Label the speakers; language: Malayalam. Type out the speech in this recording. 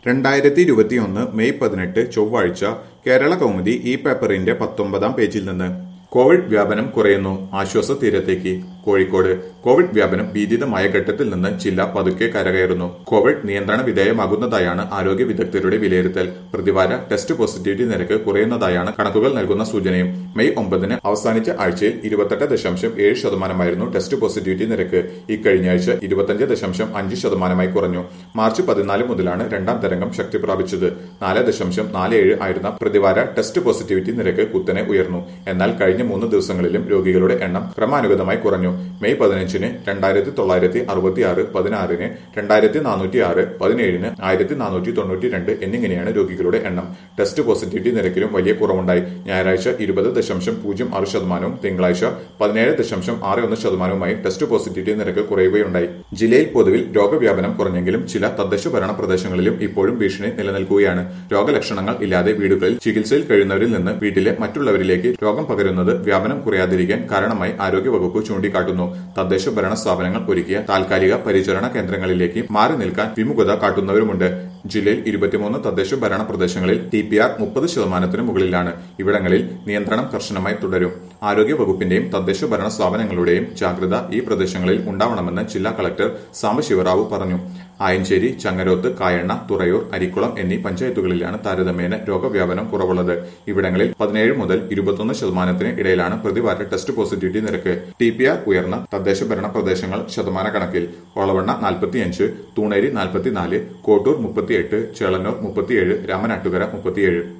Speaker 1: രണ്ടായിരത്തി ഇരുപത്തിയൊന്ന് മെയ് പതിനെട്ട് ചൊവ്വാഴ്ച കേരള കൗമുദി ഈ പേപ്പറിന്റെ പത്തൊമ്പതാം പേജിൽ നിന്ന് കോവിഡ് വ്യാപനം കുറയുന്നു ആശ്വാസ തീരത്തേക്ക് കോഴിക്കോട് കോവിഡ് വ്യാപനം ഭീതിതമായ ഘട്ടത്തിൽ നിന്ന് ജില്ല പതുക്കെ കരകയറുന്നു കോവിഡ് നിയന്ത്രണ വിധേയമാകുന്നതായാണ് ആരോഗ്യ വിദഗ്ധരുടെ വിലയിരുത്തൽ പ്രതിവാര ടെസ്റ്റ് പോസിറ്റിവിറ്റി നിരക്ക് കുറയുന്നതായാണ് കണക്കുകൾ നൽകുന്ന സൂചനയും മെയ് ഒമ്പതിന് അവസാനിച്ച ആഴ്ചയിൽ ഇരുപത്തെട്ട് ദശാംശം ഏഴ് ശതമാനമായിരുന്നു ടെസ്റ്റ് പോസിറ്റിവിറ്റി നിരക്ക് ഇക്കഴിഞ്ഞ ആഴ്ച ഇരുപത്തഞ്ച് ദശാംശം അഞ്ച് ശതമാനമായി കുറഞ്ഞു മാർച്ച് പതിനാല് മുതലാണ് രണ്ടാം തരംഗം ശക്തി പ്രാപിച്ചത് നാല് ദശാംശം നാല് ഏഴ് ആയിരുന്ന പ്രതിവാര ടെസ്റ്റ് പോസിറ്റിവിറ്റി നിരക്ക് കുത്തനെ ഉയർന്നു എന്നാൽ കഴിഞ്ഞ മൂന്ന് ദിവസങ്ങളിലും രോഗികളുടെ എണ്ണം ക്രമാനുഗതമായി കുറഞ്ഞു മെയ് പതിനഞ്ചിന് രണ്ടായിരത്തി തൊള്ളായിരത്തി അറുപത്തി ആറ് പതിനാറിന് രണ്ടായിരത്തി നാനൂറ്റി ആറ് പതിനേഴിന് ആയിരത്തി നാനൂറ്റി തൊണ്ണൂറ്റി രണ്ട് എന്നിങ്ങനെയാണ് രോഗികളുടെ എണ്ണം ടെസ്റ്റ് പോസിറ്റിവിറ്റി നിരക്കിലും വലിയ കുറവുണ്ടായി ഞായറാഴ്ച ഇരുപത് ദശാംശം പൂജ്യം ആറ് ശതമാനവും തിങ്കളാഴ്ച പതിനേഴ് ദശാംശം ആറ് ഒന്ന് ശതമാനവുമായി ടെസ്റ്റ് പോസിറ്റിവിറ്റി നിരക്ക് കുറയുകയുണ്ടായി ജില്ലയിൽ പൊതുവിൽ രോഗവ്യാപനം കുറഞ്ഞെങ്കിലും ചില തദ്ദേശ ഭരണ പ്രദേശങ്ങളിലും ഇപ്പോഴും ഭീഷണി നിലനിൽക്കുകയാണ് രോഗലക്ഷണങ്ങൾ ഇല്ലാതെ വീടുകളിൽ ചികിത്സയിൽ കഴിയുന്നവരിൽ നിന്ന് വീട്ടിലെ മറ്റുള്ളവരിലേക്ക് രോഗം പകരുന്നത് വ്യാപനം കുറയാതിരിക്കാൻ കാരണമായി ആരോഗ്യവകുപ്പ് ചൂണ്ടിക്കാട്ടുന്നു തദ്ദേശ ഭരണ സ്ഥാപനങ്ങൾ ഒരുക്കിയ താൽക്കാലിക പരിചരണ കേന്ദ്രങ്ങളിലേക്ക് മാറി നിൽക്കാൻ വിമുഖത കാട്ടുന്നവരുമുണ്ട് ജില്ലയിൽ ഇരുപത്തിമൂന്ന് തദ്ദേശ ഭരണ പ്രദേശങ്ങളിൽ ടി പി ആർ മുപ്പത് ശതമാനത്തിന് മുകളിലാണ് ഇവിടങ്ങളിൽ നിയന്ത്രണം കർശനമായി തുടരും ആരോഗ്യ വകുപ്പിന്റെയും തദ്ദേശ ഭരണ സ്ഥാപനങ്ങളുടെയും ജാഗ്രത ഈ പ്രദേശങ്ങളിൽ ഉണ്ടാവണമെന്ന് ജില്ലാ കളക്ടർ സാംബശിവറാവു പറഞ്ഞു ആയഞ്ചേരി ചങ്ങരോത്ത് കായണ്ണ തുറയൂർ അരിക്കുളം എന്നീ പഞ്ചായത്തുകളിലാണ് താരതമ്യേന രോഗവ്യാപനം കുറവുള്ളത് ഇവിടങ്ങളിൽ പതിനേഴ് മുതൽ ഇരുപത്തൊന്ന് ശതമാനത്തിന് ഇടയിലാണ് പ്രതിവാര ടെസ്റ്റ് പോസിറ്റിവിറ്റി നിരക്ക് ടി പി ആർ ഉയർന്ന തദ്ദേശ ഭരണ പ്രദേശങ്ങൾ ശതമാന കണക്കിൽ ഒളവണ്ണ നാൽപ്പത്തിയഞ്ച് തൂണേരി നാൽപ്പത്തിനാല് കോട്ടൂർ മുപ്പത്തിയെട്ട് ചേളന്നൂർ മുപ്പത്തിയേഴ് രാമനാട്ടുകര മുപ്പത്തിയേഴ്